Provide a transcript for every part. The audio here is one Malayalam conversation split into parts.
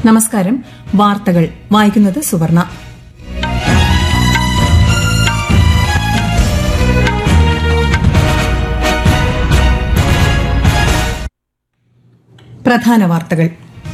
നമസ്കാരം വാർത്തകൾ വായിക്കുന്നത് സുവർണ പ്രധാന വാർത്തകൾ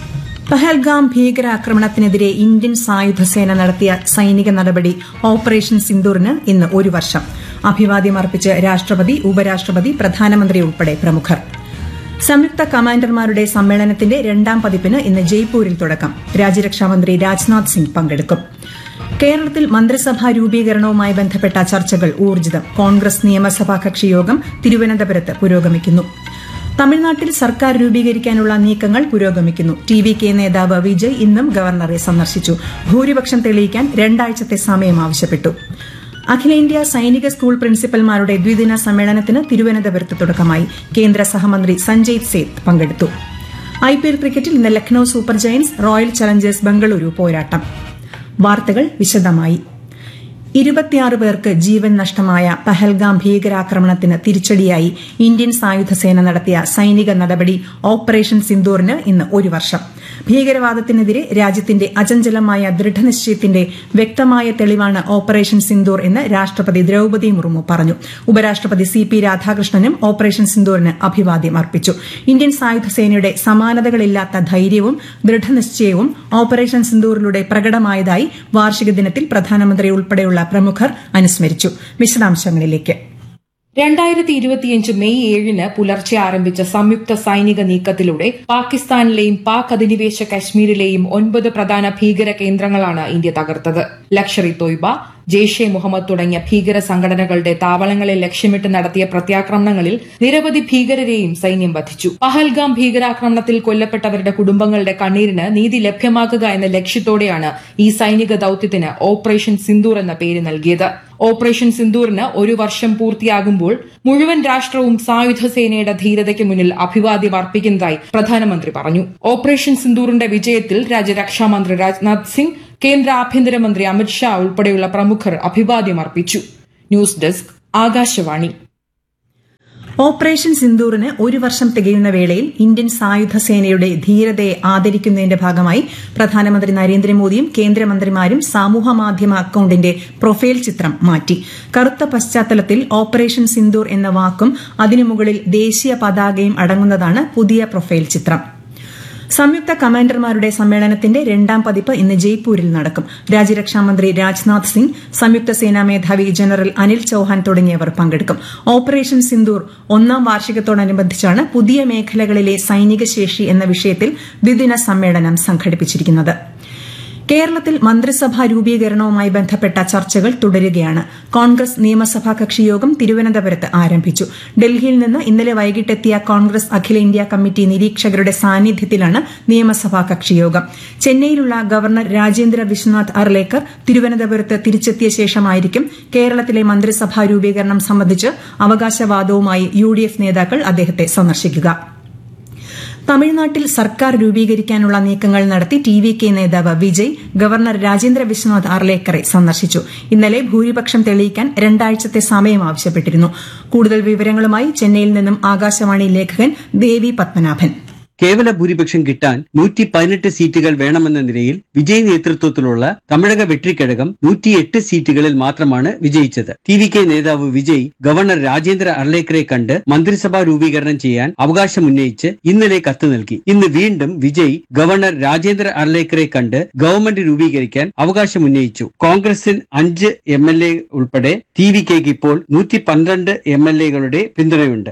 പഹൽഗാം ഭീകരാക്രമണത്തിനെതിരെ ഇന്ത്യൻ സായുധസേന നടത്തിയ സൈനിക നടപടി ഓപ്പറേഷൻ സിന്ദൂറിന് ഇന്ന് ഒരു വർഷം അഭിവാദ്യം അർപ്പിച്ച് രാഷ്ട്രപതി ഉപരാഷ്ട്രപതി പ്രധാനമന്ത്രി ഉൾപ്പെടെ പ്രമുഖർ സംയുക്ത കമാൻഡർമാരുടെ സമ്മേളനത്തിന്റെ രണ്ടാം പതിപ്പിന് ഇന്ന് ജയ്പൂരിൽ തുടക്കം രാജ്യരക്ഷാമന്ത്രി രാജ്നാഥ് സിംഗ് പങ്കെടുക്കും കേരളത്തിൽ മന്ത്രിസഭാ രൂപീകരണവുമായി ബന്ധപ്പെട്ട ചർച്ചകൾ ഊർജിതം കോൺഗ്രസ് നിയമസഭാ കക്ഷിയോഗം തിരുവനന്തപുരത്ത് പുരോഗമിക്കുന്നു തമിഴ്നാട്ടിൽ സർക്കാർ രൂപീകരിക്കാനുള്ള നീക്കങ്ങൾ പുരോഗമിക്കുന്നു ടി വി കെ നേതാവ് വിജയ് ഇന്നും ഗവർണറെ സന്ദർശിച്ചു ഭൂരിപക്ഷം തെളിയിക്കാൻ രണ്ടാഴ്ചത്തെ സമയം ആവശ്യപ്പെട്ടു അഖിലേന്ത്യാ സൈനിക സ്കൂൾ പ്രിൻസിപ്പൽമാരുടെ ദ്വിദിന സമ്മേളനത്തിന് തിരുവനന്തപുരത്ത് തുടക്കമായി കേന്ദ്ര സഹമന്ത്രി സഞ്ജയ് സേത്ത് പങ്കെടുത്തു ഐപിഎൽ ക്രിക്കറ്റിൽ ഇന്ന് Lucknow Super Giants Royal Challengers Bengaluru പോരാട്ടം വാർത്തകൾ വിശദമായി ഇരുപത്തിയാറ് പേർക്ക് ജീവൻ നഷ്ടമായ പഹൽഗാം ഭീകരാക്രമണത്തിന് തിരിച്ചടിയായി ഇന്ത്യൻ സായുധസേന നടത്തിയ സൈനിക നടപടി ഓപ്പറേഷൻ സിന്ദൂറിന് ഇന്ന് ഒരു വർഷം ഭീകരവാദത്തിനെതിരെ രാജ്യത്തിന്റെ അചഞ്ചലമായ ദൃഢനിശ്ചയത്തിന്റെ വ്യക്തമായ തെളിവാണ് ഓപ്പറേഷൻ സിന്ദൂർ എന്ന് രാഷ്ട്രപതി ദ്രൌപദി മുർമു പറഞ്ഞു ഉപരാഷ്ട്രപതി സി പി രാധാകൃഷ്ണനും ഓപ്പറേഷൻ സിന്ദൂറിന് അഭിവാദ്യം അർപ്പിച്ചു ഇന്ത്യൻ സായുധസേനയുടെ സമാനതകളില്ലാത്ത ധൈര്യവും ദൃഢനിശ്ചയവും ഓപ്പറേഷൻ സിന്ദൂറിലൂടെ പ്രകടമായതായി വാർഷിക ദിനത്തിൽ പ്രധാനമന്ത്രി ഉൾപ്പെടെയുള്ള പ്രമുഖർ അനുസ്മരിച്ചു വിശദാംശങ്ങളിലേക്ക് രണ്ടായിരത്തി ഇരുപത്തിയഞ്ച് മെയ് ഏഴിന് പുലർച്ചെ ആരംഭിച്ച സംയുക്ത സൈനിക നീക്കത്തിലൂടെ പാകിസ്ഥാനിലെയും പാക് അധിനിവേശ കശ്മീരിലെയും ഒൻപത് പ്രധാന ഭീകര കേന്ദ്രങ്ങളാണ് ഇന്ത്യ തകർത്തത് ലക്ഷർ ഇ തോയ്ബ ജെയ്ഷെ മുഹമ്മദ് തുടങ്ങിയ ഭീകര സംഘടനകളുടെ താവളങ്ങളെ ലക്ഷ്യമിട്ട് നടത്തിയ പ്രത്യാക്രമണങ്ങളിൽ നിരവധി ഭീകരരെയും സൈന്യം വധിച്ചു പഹൽഗാം ഭീകരാക്രമണത്തിൽ കൊല്ലപ്പെട്ടവരുടെ കുടുംബങ്ങളുടെ കണ്ണീരിന് നീതി ലഭ്യമാക്കുക എന്ന ലക്ഷ്യത്തോടെയാണ് ഈ സൈനിക ദൌത്യത്തിന് ഓപ്പറേഷൻ സിന്ദൂർ എന്ന പേര് നൽകിയത് ഓപ്പറേഷൻ സിന്ദൂറിന് ഒരു വർഷം പൂർത്തിയാകുമ്പോൾ മുഴുവൻ രാഷ്ട്രവും സായുധ സേനയുടെ ധീരതയ്ക്ക് മുന്നിൽ അഭിവാദ്യം അർപ്പിക്കുന്നതായി പ്രധാനമന്ത്രി പറഞ്ഞു ഓപ്പറേഷൻ സിന്ദൂറിന്റെ വിജയത്തിൽ രാജ്യരക്ഷാമന്ത്രി രാജ്നാഥ് സിംഗ് കേന്ദ്ര ആഭ്യന്തരമന്ത്രി അമിത്ഷാ ഉൾപ്പെടെയുള്ള പ്രമുഖർ അഭിവാദ്യം അർപ്പിച്ചു ന്യൂസ് ഡെസ്ക് ആകാശവാണി ഓപ്പറേഷൻ സിന്ദൂറിന് ഒരു വർഷം തികയുന്ന വേളയിൽ ഇന്ത്യൻ സായുധ സേനയുടെ ധീരതയെ ആദരിക്കുന്നതിന്റെ ഭാഗമായി പ്രധാനമന്ത്രി നരേന്ദ്രമോദിയും കേന്ദ്രമന്ത്രിമാരും സമൂഹമാധ്യമ അക്കൌണ്ടിന്റെ പ്രൊഫൈൽ ചിത്രം മാറ്റി കറുത്ത പശ്ചാത്തലത്തിൽ ഓപ്പറേഷൻ സിന്ദൂർ എന്ന വാക്കും അതിനു മുകളിൽ ദേശീയ പതാകയും അടങ്ങുന്നതാണ് പുതിയ പ്രൊഫൈൽ ചിത്രം സംയുക്ത കമാൻഡർമാരുടെ സമ്മേളനത്തിന്റെ രണ്ടാം പതിപ്പ് ഇന്ന് ജയ്പൂരിൽ നടക്കും രാജ്യരക്ഷാമന്ത്രി രാജ്നാഥ് സിംഗ് സംയുക്ത സേനാ മേധാവി ജനറൽ അനിൽ ചൌഹാൻ തുടങ്ങിയവർ പങ്കെടുക്കും ഓപ്പറേഷൻ സിന്ദൂർ ഒന്നാം വാർഷികത്തോടനുബന്ധിച്ചാണ് പുതിയ മേഖലകളിലെ സൈനിക ശേഷി എന്ന വിഷയത്തിൽ ദ്വിദിന സമ്മേളനം സംഘടിപ്പിച്ചിരിക്കുന്നത് കേരളത്തിൽ മന്ത്രിസഭാ രൂപീകരണവുമായി ബന്ധപ്പെട്ട ചർച്ചകൾ തുടരുകയാണ് കോൺഗ്രസ് നിയമസഭാ കക്ഷിയോഗം തിരുവനന്തപുരത്ത് ആരംഭിച്ചു ഡൽഹിയിൽ നിന്ന് ഇന്നലെ വൈകിട്ടെത്തിയ കോൺഗ്രസ് അഖിലേന്ത്യാ കമ്മിറ്റി നിരീക്ഷകരുടെ സാന്നിധ്യത്തിലാണ് നിയമസഭാ കക്ഷിയോഗം ചെന്നൈയിലുള്ള ഗവർണർ രാജേന്ദ്ര വിശ്വനാഥ് അർലേക്കർ തിരുവനന്തപുരത്ത് തിരിച്ചെത്തിയ ശേഷമായിരിക്കും കേരളത്തിലെ മന്ത്രിസഭാ രൂപീകരണം സംബന്ധിച്ച് അവകാശവാദവുമായി യു നേതാക്കൾ അദ്ദേഹത്തെ സന്ദർശിക്കുക തമിഴ്നാട്ടിൽ സർക്കാർ രൂപീകരിക്കാനുള്ള നീക്കങ്ങൾ നടത്തി ടി വി കെ നേതാവ് വിജയ് ഗവർണർ രാജേന്ദ്ര വിശ്വനാഥ് അർലേക്കറെ സന്ദർശിച്ചു ഇന്നലെ ഭൂരിപക്ഷം തെളിയിക്കാൻ രണ്ടാഴ്ചത്തെ സമയം ആവശ്യപ്പെട്ടിരുന്നു കൂടുതൽ വിവരങ്ങളുമായി ചെന്നൈയിൽ നിന്നും ആകാശവാണി ലേഖകൻ ദേവി പത്മനാഭൻ കേവല ഭൂരിപക്ഷം കിട്ടാൻ നൂറ്റി പതിനെട്ട് സീറ്റുകൾ വേണമെന്ന നിലയിൽ വിജയ് നേതൃത്വത്തിലുള്ള തമിഴക വെട്രിക്കഴകം നൂറ്റിയെട്ട് സീറ്റുകളിൽ മാത്രമാണ് വിജയിച്ചത് ടി വി കെ നേതാവ് വിജയ് ഗവർണർ രാജേന്ദ്ര അർലേക്കറെ കണ്ട് മന്ത്രിസഭാ രൂപീകരണം ചെയ്യാൻ അവകാശമുന്നയിച്ച് ഇന്നലെ കത്ത് നൽകി ഇന്ന് വീണ്ടും വിജയ് ഗവർണർ രാജേന്ദ്ര അർലേക്കറെ കണ്ട് ഗവൺമെന്റ് രൂപീകരിക്കാൻ അവകാശമുന്നയിച്ചു കോൺഗ്രസിൽ അഞ്ച് എം എൽ എ ഉൾപ്പെടെ ടി വി കെക്ക് ഇപ്പോൾ നൂറ്റി പന്ത്രണ്ട് എം എൽ എകളുടെ പിന്തുണയുണ്ട്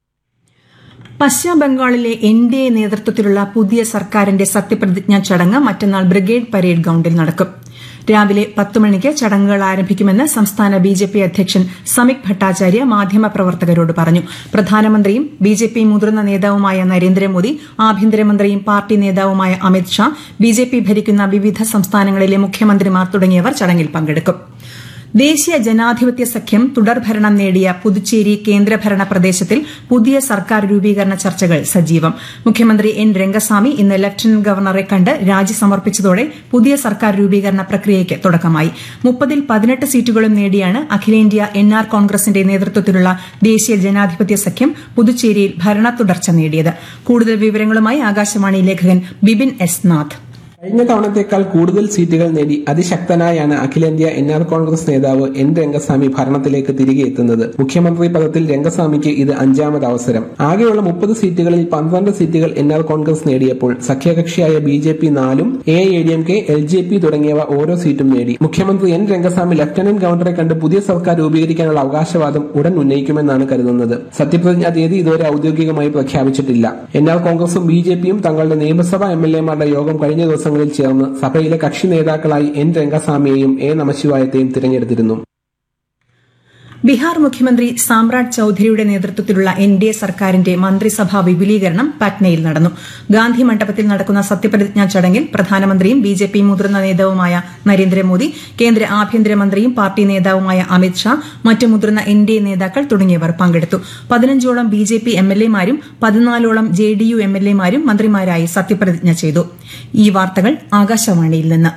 പശ്ചിമബംഗാളിലെ എൻ ഡി എ നേതൃത്വത്തിലുള്ള പുതിയ സർക്കാരിന്റെ സത്യപ്രതിജ്ഞാ ചടങ്ങ് മറ്റന്നാൾ ബ്രിഗേഡ് പരേഡ് ഗ്രൌണ്ടിൽ നടക്കും രാവിലെ പത്ത് മണിക്ക് ചടങ്ങുകൾ ആരംഭിക്കുമെന്ന് സംസ്ഥാന ബി ജെ പി അധ്യക്ഷൻ സമിക് ഭട്ടാചാര്യ മാധ്യമപ്രവർത്തകരോട് പറഞ്ഞു പ്രധാനമന്ത്രിയും ബി ജെ പി മുതിർന്ന നേതാവുമായ നരേന്ദ്രമോദി ആഭ്യന്തരമന്ത്രിയും പാർട്ടി നേതാവുമായ Amit Shah B J P ഭരിക്കുന്ന വിവിധ സംസ്ഥാനങ്ങളിലെ മുഖ്യമന്ത്രിമാർ തുടങ്ങിയവർ ചടങ്ങിൽ പങ്കെടുക്കും ദേശീയ ജനാധിപത്യ സഖ്യം തുടർഭരണം നേടിയ പുതുച്ചേരി കേന്ദ്രഭരണ പ്രദേശത്തിൽ പുതിയ സർക്കാർ രൂപീകരണ ചർച്ചകൾ സജീവം മുഖ്യമന്ത്രി എൻ രംഗസ്വാമി ഇന്ന് ലഫ്റ്റനന്റ് ഗവർണറെ കണ്ട് രാജി സമർപ്പിച്ചതോടെ പുതിയ സർക്കാർ രൂപീകരണ പ്രക്രിയയ്ക്ക് തുടക്കമായി മുപ്പതിൽ പതിനെട്ട് സീറ്റുകളും നേടിയാണ് അഖിലേന്ത്യാ എൻ ആർ കോൺഗ്രസിന്റെ നേതൃത്വത്തിലുള്ള ദേശീയ ജനാധിപത്യ സഖ്യം പുതുച്ചേരിയിൽ ഭരണ തുടർച്ച നേടിയത് കൂടുതൽ വിവരങ്ങളുമായി ആകാശവാണി ലേഖകൻ ബിബിൻ എസ് നാഥ് കഴിഞ്ഞ തവണത്തേക്കാൾ കൂടുതൽ സീറ്റുകൾ നേടി അതിശക്തനായാണ് അഖിലേന്ത്യാ എൻ ആർ കോൺഗ്രസ് നേതാവ് എൻ രംഗസ്വാമി ഭരണത്തിലേക്ക് തിരികെ എത്തുന്നത് മുഖ്യമന്ത്രി പദത്തിൽ രംഗസ്വാമിക്ക് ഇത് അഞ്ചാമത് അവസരം ആകെയുള്ള മുപ്പത് സീറ്റുകളിൽ പന്ത്രണ്ട് സീറ്റുകൾ എൻ ആർ കോൺഗ്രസ് നേടിയപ്പോൾ സഖ്യകക്ഷിയായ ബി ജെ പി നാലും A I D M K L J P തുടങ്ങിയവ ഓരോ സീറ്റും നേടി മുഖ്യമന്ത്രി എൻ രംഗസ്വാമി ലഫ്റ്റനന്റ് ഗവർണറെ കണ്ട് പുതിയ സർക്കാർ രൂപീകരിക്കാനുള്ള അവകാശവാദം ഉടൻ ഉന്നയിക്കുമെന്നാണ് കരുതുന്നത് സത്യപ്രതിജ്ഞാ തീയതി ഇതുവരെ ഔദ്യോഗികമായി പ്രഖ്യാപിച്ചിട്ടില്ല എൻ ആർ കോൺഗ്രസും ബി ജെ പിയും തങ്ങളുടെ നിയമസഭാ എം എൽ എമാരുടെ യോഗം കഴിഞ്ഞ ദിവസങ്ങളിൽ ചേർന്ന് സഭയിലെ കക്ഷി നേതാക്കളായി എൻ രംഗസ്വാമിയെയും എ നമശിവായത്തെയും തിരഞ്ഞെടുത്തിരുന്നു ബീഹാർ മുഖ്യമന്ത്രി സാമ്രാട് ചൌധരിയുടെ നേതൃത്വത്തിലുള്ള എൻ ഡി എ സർക്കാരിന്റെ മന്ത്രിസഭാ വിപുലീകരണം പട്നയിൽ നടന്നു ഗാന്ധി മണ്ഡപത്തിൽ നടക്കുന്ന സത്യപ്രതിജ്ഞാ ചടങ്ങിൽ പ്രധാനമന്ത്രിയും ബി ജെ പി മുതിർന്ന നേതാവുമായ നരേന്ദ്രമോദി കേന്ദ്ര ആഭ്യന്തരമന്ത്രിയും പാർട്ടി നേതാവുമായ അമിത് ഷാ മറ്റ് മുതിർന്ന എൻ ഡി എ നേതാക്കൾ തുടങ്ങിയവർ പങ്കെടുത്തു പതിനഞ്ചോളം B J P M L എമാരും പതിനാലോളം J D U M L എമാരും മന്ത്രിമാരായി സത്യപ്രതിജ്ഞ ചെയ്തു ഈ വാർത്തകൾ ആകാശവാണിയിൽ നിന്ന്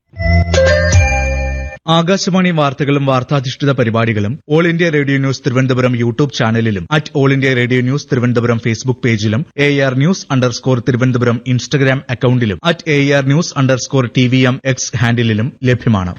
ആകാശവാണി വാർത്തകളും വാർത്താധിഷ്ഠിത പരിപാടികളും all India radio news Thiruvananthapuram YouTube ചാനലിലും at all India radio news Thiruvananthapuram Facebook പേജിലും A R news underscore Thiruvananthapuram Instagram അക്കൌണ്ടിലും at A R news underscore T V M X ഹാൻഡിലും ലഭ്യമാണ്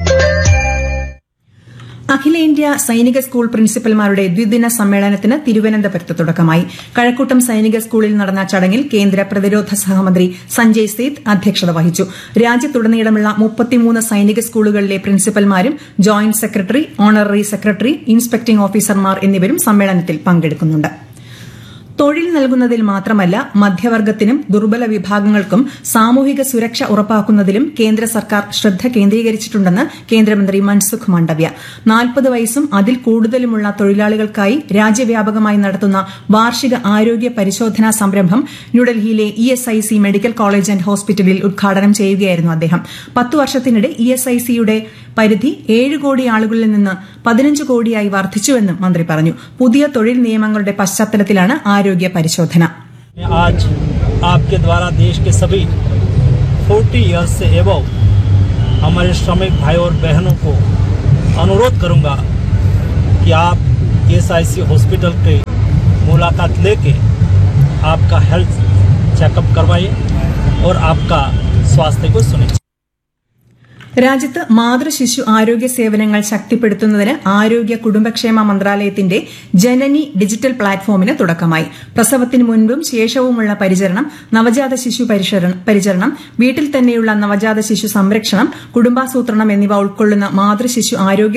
അഖിലേന്ത്യാ സൈനിക സ്കൂൾ പ്രിൻസിപ്പൽമാരുടെ ദ്വിദിന സമ്മേളനത്തിന് തിരുവനന്തപുരത്ത് തുടക്കമായി കഴക്കൂട്ടം സൈനിക സ്കൂളിൽ നടന്ന ചടങ്ങിൽ കേന്ദ്ര പ്രതിരോധ സഹമന്ത്രി സഞ്ജയ് സേത്ത് അധ്യക്ഷത വഹിച്ചു രാജ്യത്തുടനീളമുള്ള മുപ്പത്തിമൂന്ന് സൈനിക സ്കൂളുകളിലെ പ്രിൻസിപ്പൽമാരും joint secretary honorary secretary inspecting ഓഫീസർമാർ എന്നിവരും സമ്മേളനത്തിൽ പങ്കെടുക്കുന്നുണ്ട് തൊഴിൽ നൽകുന്നതിൽ മാത്രമല്ല മധ്യവർഗത്തിനും ദുർബല വിഭാഗങ്ങൾക്കും സാമൂഹിക സുരക്ഷ ഉറപ്പാക്കുന്നതിലും കേന്ദ്ര സർക്കാർ ശ്രദ്ധ കേന്ദ്രീകരിച്ചിട്ടുണ്ടെന്ന് കേന്ദ്രമന്ത്രി മൻസുഖ് മാണ്ഡവ്യ നാൽപ്പത് വയസ്സും അതിൽ കൂടുതലുമുള്ള തൊഴിലാളികൾക്കായി രാജ്യവ്യാപകമായി നടത്തുന്ന വാർഷിക ആരോഗ്യ പരിശോധനാ സംരംഭം ന്യൂഡൽഹിയിലെ E S I C medical college and ഹോസ്പിറ്റലിൽ ഉദ്ഘാടനം ചെയ്യുകയായിരുന്നു അദ്ദേഹം പത്തു വർഷത്തിനിടെ ഇ എസ് ഐ സിയുടെ പരിധി ഏഴ് കോടി ആളുകളിൽ നിന്ന് പതിനഞ്ച് കോടിയായി വർദ്ധിച്ചുവെന്നും മന്ത്രി പറഞ്ഞു പുതിയ തൊഴിൽ നിയമങ്ങളുടെ പശ്ചാത്തലത്തിലാണ് ആരോഗ്യ പരിശോധന आज आपके द्वारा देश के सभी 40 इयर्स से एबव हमारे श्रमिक भाई और बहनों को अनुरोध करूंगा कि आप एस हॉस्पिटल के मुलाकात लेके आपका हेल्थ चेकअप करवाइए और आपका स्वास्थ्य को सुनिश्चित രാജ്യത്ത് മാതൃശിശു ആരോഗ്യ സേവനങ്ങൾ ശക്തിപ്പെടുത്തുന്നതിന് ആരോഗ്യ കുടുംബക്ഷേമ മന്ത്രാലയത്തിന്റെ ജനനി ഡിജിറ്റൽ പ്ലാറ്റ്ഫോമിന് തുടക്കമായി പ്രസവത്തിന് മുൻപും ശേഷവുമുള്ള പരിചരണം നവജാത ശിശു പരിചരണം- പരിചരണം വീട്ടിൽ തന്നെയുള്ള നവജാത ശിശു സംരക്ഷണം കുടുംബാസൂത്രണം എന്നിവ ഉൾക്കൊള്ളുന്ന മാതൃശിശു ആരോഗ്യ